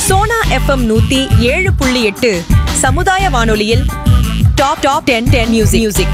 Sona FM நூத்தி ஏழு புள்ளி எட்டு சமுதாய வானொலியில் top top ten ten music music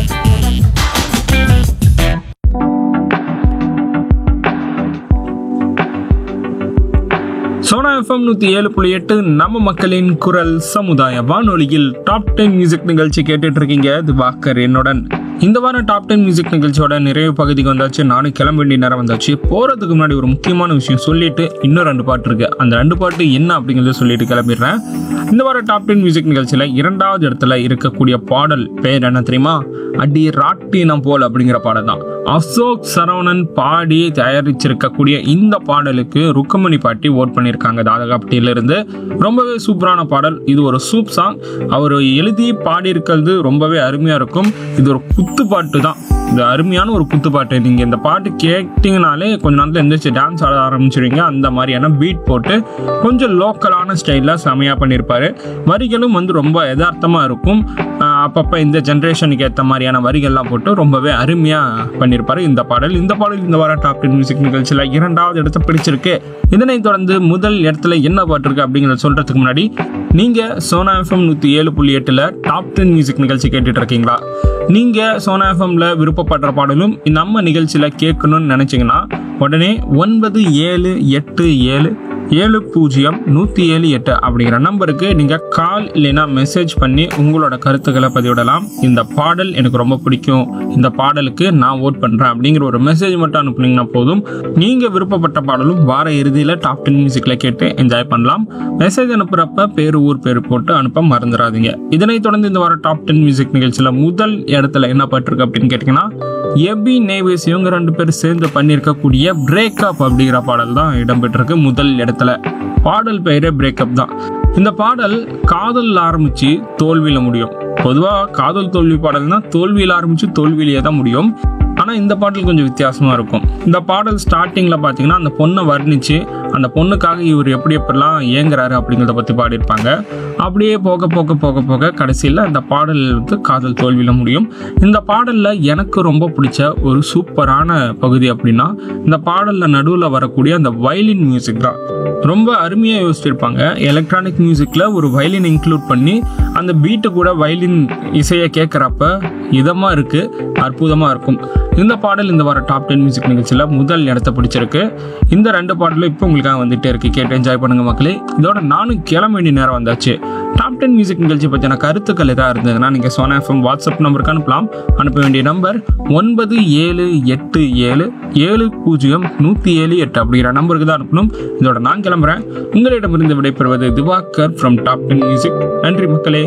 Sona FM நூற்றி ஏழு புள்ளி எட்டு நம்ம மக்களின் குரல் சமுதாய வானொலியில் டாப் டென் மியூசிக் நிகழ்ச்சி கேட்டுட்டு இருக்கீங்க திவாகர் என்னுடன் இந்த வாரம் டாப் டென் மியூசிக் நிகழ்ச்சியோட நிறைவு பகுதிக்கு வந்தாச்சு நானும் கிளம்ப வேண்டிய நேரம் வந்தாச்சு போகிறதுக்கு முன்னாடி ஒரு முக்கியமான விஷயம் சொல்லிட்டு இன்னும் ரெண்டு பாட்டு இருக்கு அந்த ரெண்டு பாட்டு என்ன அப்படிங்கிறத சொல்லிட்டு கிளம்பிடுறேன் இந்த வாரம் டாப் டென் மியூசிக் நிகழ்ச்சியில் இரண்டாவது இடத்துல இருக்கக்கூடிய பாடல் பேர் என்ன தெரியுமா அடி ராட்டினம் போல் அப்படிங்கிற பாடல் தான் அசோக் சரவணன் பாடி தயாரிச்சிருக்கக்கூடிய இந்த பாடலுக்கு ருக்கமணி பாட்டி ஓட் பண்ணியிருக்காங்க தாதகாப்பட்டியிலிருந்து ரொம்பவே சூப்பரான பாடல் இது ஒரு சூப் சாங் அவர் எழுதி பாடியிருக்கிறது ரொம்பவே அருமையாக இருக்கும் இது ஒரு குத்து பாட்டு தான் இது அருமையான ஒரு குத்து பாட்டு நீங்கள் இந்த பாட்டு கேட்டிங்கனாலே கொஞ்ச நேரத்தில் எந்திரிச்சு டான்ஸ் ஆட ஆரம்பிச்சிருவீங்க அந்த மாதிரியான பீட் போட்டு கொஞ்சம் லோக்கலான ஸ்டைலில் செமையாக பண்ணியிருப்பாரு வரிகளும் வந்து ரொம்ப யதார்த்தமாக இருக்கும் ஆஹ் அப்பப்போ இந்த ஜென்ரேஷனுக்கு ஏற்ற மாதிரியான வரிகள்லாம் போட்டு ரொம்பவே அருமையாக பண்ணியிருப்பாரு இந்த பாடல் இந்த பாடல் இந்த வாரம் டாப் டென் மியூசிக் நிகழ்ச்சியில் இரண்டாவது இடத்த பிடிச்சிருக்கு இதனைத் தொடர்ந்து முதல் இடத்துல என்ன பாட்டு இருக்கு அப்படிங்கிறத சொல்றதுக்கு முன்னாடி நீங்க சோனா எஃப்எம் நூற்றி ஏழு புள்ளி எட்டில் டாப் டென் மியூசிக் நிகழ்ச்சி கேட்டுட்டு இருக்கீங்களா நீங்க சோனா எஃப்எம்ல விருப்பப்படுற பாடலும் நம்ம நிகழ்ச்சியில கேட்கணும்னு நினைச்சீங்கன்னா உடனே ஒன்பது ஏழு எட்டு ஏழு ஏழு பூஜ்ஜியம் நூற்றி ஏழு எட்டு அப்படிங்கிற நம்பருக்கு நீங்கள் கால் இல்லைன்னா மெசேஜ் பண்ணி உங்களோட கருத்துக்களை பதிவிடலாம் இந்த பாடல் எனக்கு ரொம்ப பிடிக்கும் இந்த பாடலுக்கு நான் ஓட் பண்ணுறேன் அப்படிங்கிற ஒரு மெசேஜ் மட்டும் அனுப்புனீங்கன்னா போதும் நீங்கள் விருப்பப்பட்ட பாடலும் வார இறுதியில் டாப் டென் மியூசிக்கில் கேட்டு என்ஜாய் பண்ணலாம் மெசேஜ் அனுப்புகிறப்ப பேர் ஊர் பேர் போட்டு அனுப்ப மறந்துடாதீங்க இதனைத் தொடர்ந்து இந்த வார டாப் டென் மியூசிக் நிகழ்ச்சியில் முதல் இடத்துல என்ன பாட்டிருக்கு அப்படின்னு கேட்டிங்கன்னா எபி நேவிஸ் இவங்க ரெண்டு பேர் சேர்ந்து பண்ணியிருக்கக்கூடிய பிரேக்கப் அப்படிங்கிற பாடல் தான் இடம்பெற்றிருக்கு முதல் இடத்துல பாடல் பெயரே பிரேக்கப் தான் இந்த பாடல் காதல் ஆரம்பிச்சு தோல்வியில முடியும் பொதுவாக காதல் தோல்வி பாடல்னா தோல்வியில் ஆரம்பிச்சு தோல்வியிலேயே தான் முடியும் ஆனால் இந்த பாடல் கொஞ்சம் வித்தியாசமாக இருக்கும் இந்த பாடல் ஸ்டார்டிங்கில் பார்த்தீங்கன்னா அந்த பொண்ணை வர்ணித்து அந்த பொண்ணுக்காக இவர் எப்படி எப்படிலாம் ஏங்குறாரு அப்படிங்கிறத பற்றி பாடியிருப்பாங்க அப்படியே போக போக போக போக கடைசியில் இந்த பாடல் வந்து காதல் தோல்வியில் முடியும் இந்த பாடலில் எனக்கு ரொம்ப பிடிச்ச ஒரு சூப்பரான பகுதி அப்படின்னா இந்த பாடலில் நடுவில் வரக்கூடிய அந்த வயலின் மியூசிக் தான் ரொம்ப அருமையாக யோசிச்சிருப்பாங்க எலக்ட்ரானிக் மியூசிக்கில் ஒரு வயலின் இன்க்ளூட் பண்ணி அந்த பீட்டு கூட வயலின் இசையை கேட்குறப்ப இதமாக இருக்குது அற்புதமாக இருக்கும் இந்த பாடல் இந்த வார டாப் டென் மியூசிக் நிகழ்ச்சியில் முதல் இடத்த பிடிச்சிருக்கு இந்த ரெண்டு பாடலும் இப்போ உங்களுக்காக வந்துட்டே இருக்கு கேட்டு என்ஜாய் பண்ணுங்க மக்களே இதோட நானும் கிளம்ப வேண்டிய நேரம் வந்தாச்சு டாப் டென் மியூசிக் நிகழ்ச்சி பற்றின கருத்துக்கள் எதாவது இருந்ததுன்னா நீங்கள் சோனா எஃப்எம் வாட்ஸ்அப் நம்பருக்கு அனுப்பலாம் அனுப்ப வேண்டிய நம்பர் ஒன்பது ஏழு எட்டு ஏழு ஏழு பூஜ்ஜியம் நூற்றி ஏழு எட்டு அப்படிங்கிற நம்பருக்கு தான் அனுப்பணும் இதோட நான் கிளம்புறேன் உங்களிடமிருந்து விடைபெறுவது Diwakar from top ten music நன்றி மக்களே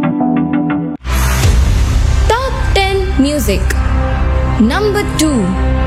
Top 10 Music Number 2